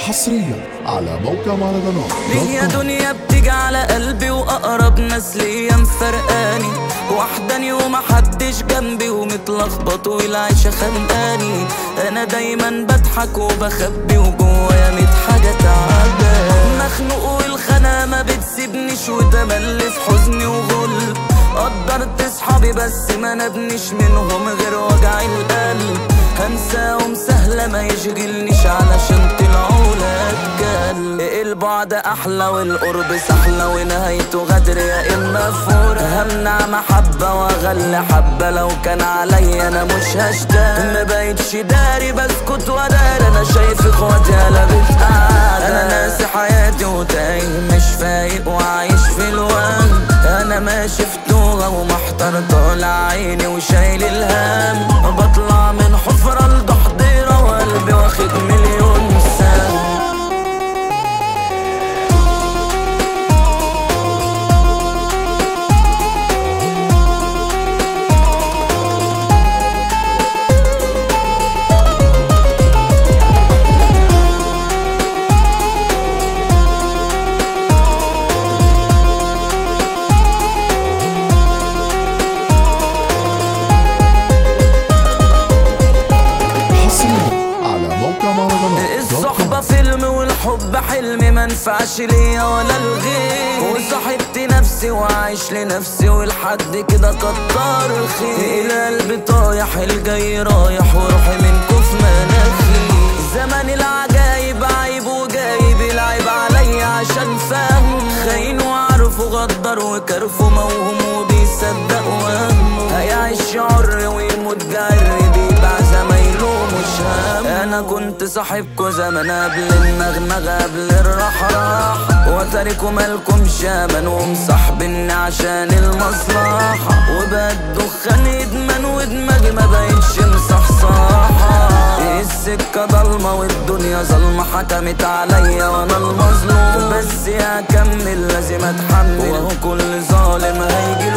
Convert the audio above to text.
حصريا على موقع مهرجانات ليه يا دنيا بتيجي على قلبي واقرب ناس ليا مفرقاني وحداني ومحدش جنبي ومتلخبط والعيشة خانقاني انا دايما بضحك وبخبي وجوايا ميت حاجة تعبان مخنوق والخنا ما بتسيبنيش وتملي في حزني وغل قدرت اصحابي بس ما نبنيش منهم غير وجع القلب هنساهم سهلة ما يشغلنيش علشان طلعوا لك البعد احلى والقرب سحلة ونهايته غدر يا اما فور همنع محبة واغلي حبة لو كان عليا انا مش هشتاق ما بقتش داري بسكت ودار انا شايف اخواتي قلبت قاعدة انا ناسي حياتي وتايه مش فايق وعايش في الوهم انا ماشي في توغة ومحتار طالع عيني وشايل الهم بطلع من حفرة لضحضيرة وقلبي واخد مليون سنة حصريا على موقع مهرجانات الصحبة فيلم والحب حلم منفعش ليا ولا الغير وصاحبت نفسي وعايش لنفسي والحد كده كتر الخير القلب طايح الجاي رايح وروحي منكو في مناخي زمن العجايب عيب وجايب يلعب عليا عشان فاهم خاين وعارف وغدر وكرف موهوم وبيصدق وهمه هيعيش حر ويموت جري بيبع زمايله مش هم انا كنت صاحبكوا زمان قبل النغنغة قبل الرحراح وتاركوا مالكم شامن ومصاحبني عشان المصلحة وبقى الدخان يدمن ودماغي ما بقتش مصحصحة السكة ضلمة والدنيا ظلمة حكمت عليا وانا المظلوم بس هكمل لازم اتحمل وهو كل ظالم هيجي